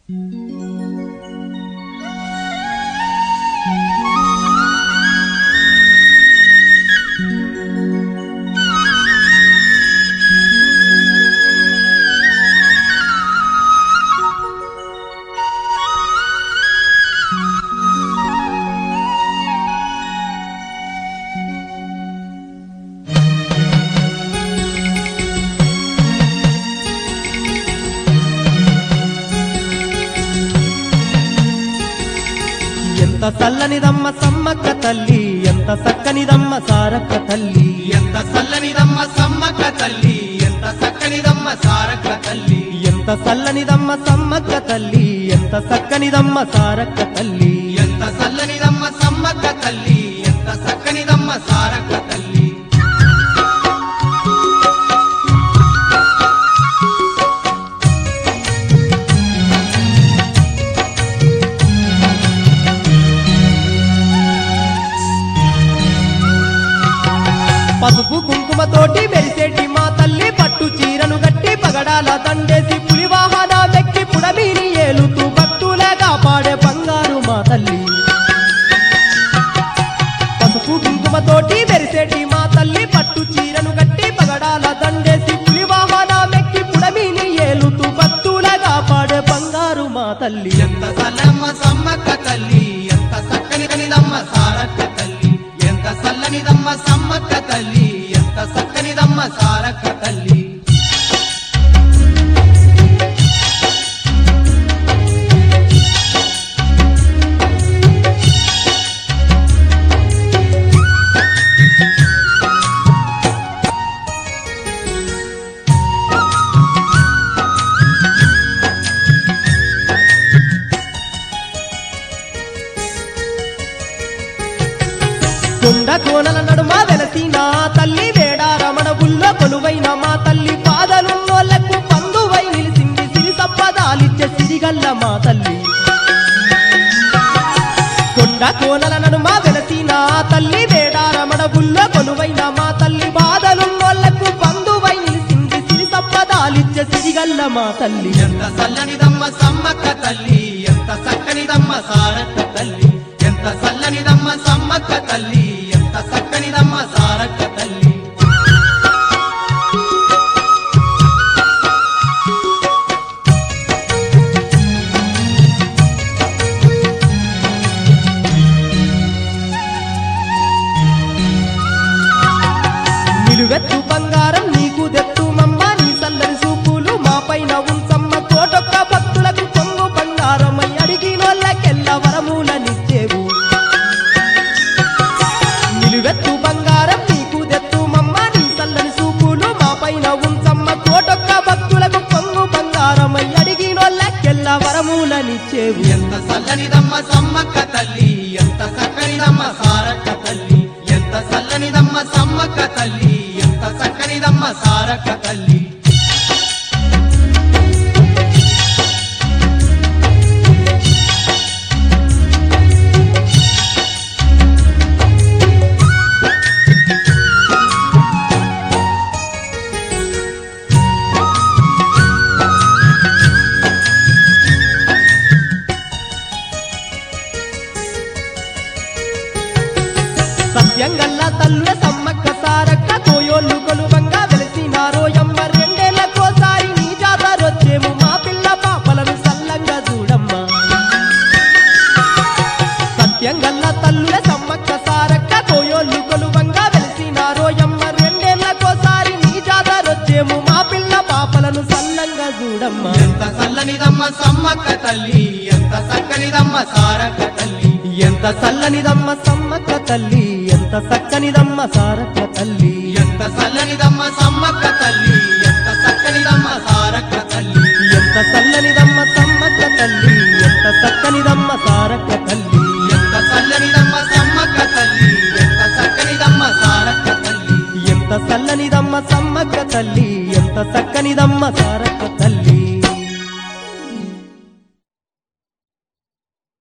ఎంత చల్లనిదమ్మ సమ్మక్క తల్లి ఎంత చక్కనిదమ్మ సారక్క తల్లి ఎంత చల్లనిదమ్మ సమ్మక్క తల్లి ఎంత చక్కనిదమ్మ సారక్క తల్లి ఎంత చల్లనిదమ్మ సమ్మక్క తల్లి ఎంత చక్కనిదమ్మ సారక్క తల్లి ఎంత చల్లనిదమ్మ సమ్మక్క తల్లి ఎంత చక్కనిదమ్మ సారక్క తల్లి పసుపు కుంకుమతోటి మెరిసేటి మా తల్లి పట్టు చీరను గట్టి పగడాల దండేసి పులివాహన వ్యక్తి పుడమీని ఏలుతూ భక్తులే కాపాడే బంగారు మా తల్లి పసుపు కుంకుమతోటి మెరిసేటి మా తల్లి పట్టు చీరను గట్టి పగడాల దండేసి పులివాహన వ్యక్తి పుడమీని ఏలుతూ భక్తులే కాపాడే బంగారు మా తల్లి ఎంత చల్లమ్మ సమ్మక్క తల్లి ఎంత చక్కనిదమ్మ సారక్క తల్లి ఎంత చల్లనిదమ్మ సమ్మక్క తల్లి ఎంత చక్కనిదమ్మ సారక్క తల్లి కొండ కోనల నడుమ వెలసిన తల్లి వేడ రమణ బుల్లో కొలువైన మా తల్లి పాదలున్నోళ్లకు పందువై నిలిసింది సిరి సంపదాలిచ్చే సిరిగల్ల మా తల్లి కొండ కోనల నడుమ వెలసిన తల్లి వేడ రమణ బుల్లో కొలువైన మా తల్లి బాధలున్నోళ్లకు పందువై నిలిసింది సిరి సంపదాలిచ్చే సిరిగల్ల మా తల్లి ఎంత చల్లనిదమ్మ సమ్మక్క తల్లి ఎంత చక్కనిదమ్మ సారక్క తల్లి ఎంత చల్లనిదమ్మ సమ్మక్క తల్లి ఎంత చక్కనిదమ్మ సారక్క తల్లి నిలువెత్తు బంగారం నీకు దెత్తు మమ్మ నీ సల్లని సూపులు మా పైన ఉంచమ్మ కోటొక్క భక్తులకు పొంగు బంగారమై అడిగినోళ్ళకెల్ల వరములనిచ్చేవు నిలువెత్తు బంగారం నీకు దెత్తు మమ్మ నీ సల్లని సూపులు మా పైన ఉంచమ్మ కోటొక్క భక్తులకు పొంగు బంగారమై అడిగినోళ్ళకెల్ల వరములనిచ్చేవు ఎంత చల్లనిదమ్మ సమ్మక్క తల్లి ఎంత చక్కనిదమ్మ సారక్క తల్లి ఎంత చల్లనిదమ్మ సమ్మక్క తల్లి ఎంత చక్కనిదమ్మ సారక్క తల్లి సత్యంగల్ల తల్లుల సమ్మక్క సారక్క కోయోళ్ళు కొలువంగా వెలిసినారో ఎమ్మ రెండేళ్లకోసారి నీ జాతరొచ్చేము మా పిల్ల పాపలను సల్లంగా చూడమ్మా సత్యంగల్ల తల్లుల సమ్మక్క సారక్క కోయోళ్ళు కొలువంగా వెలిసినారో ఎమ్మ రెండేళ్లకోసారి నీ జాతరొచ్చేము మా పిల్ల పాపలను సల్లంగా చూడమ్మా ఎంత చల్లనిదమ్మ సమ్మక్క తల్లి ఎంత చక్కనిదమ్మ సారక్క తల్లి ఎంత చల్లనిదమ్మ సమ్మక్క తల్లి ఎంత చక్కనిదమ్మ సారక్క తల్లి ఎంత చల్లనిదమ్మ సమ్మక్క తల్లి ఎంత చక్కనిదమ్మ సారక్క తల్లి ఎంత చల్లనిదమ్మ సమ్మక్క తల్లి ఎంత చక్కనిదమ్మ సారక్క తల్లి ఎంత చల్లనిదమ్మ సమ్మక్క తల్లి ఎంత చక్కనిదమ్మ సారక్క తల్లి ఎంత చల్లనిదమ్మ సమ్మక్క తల్లి ఎంత చక్కనిదమ్మ సారక్క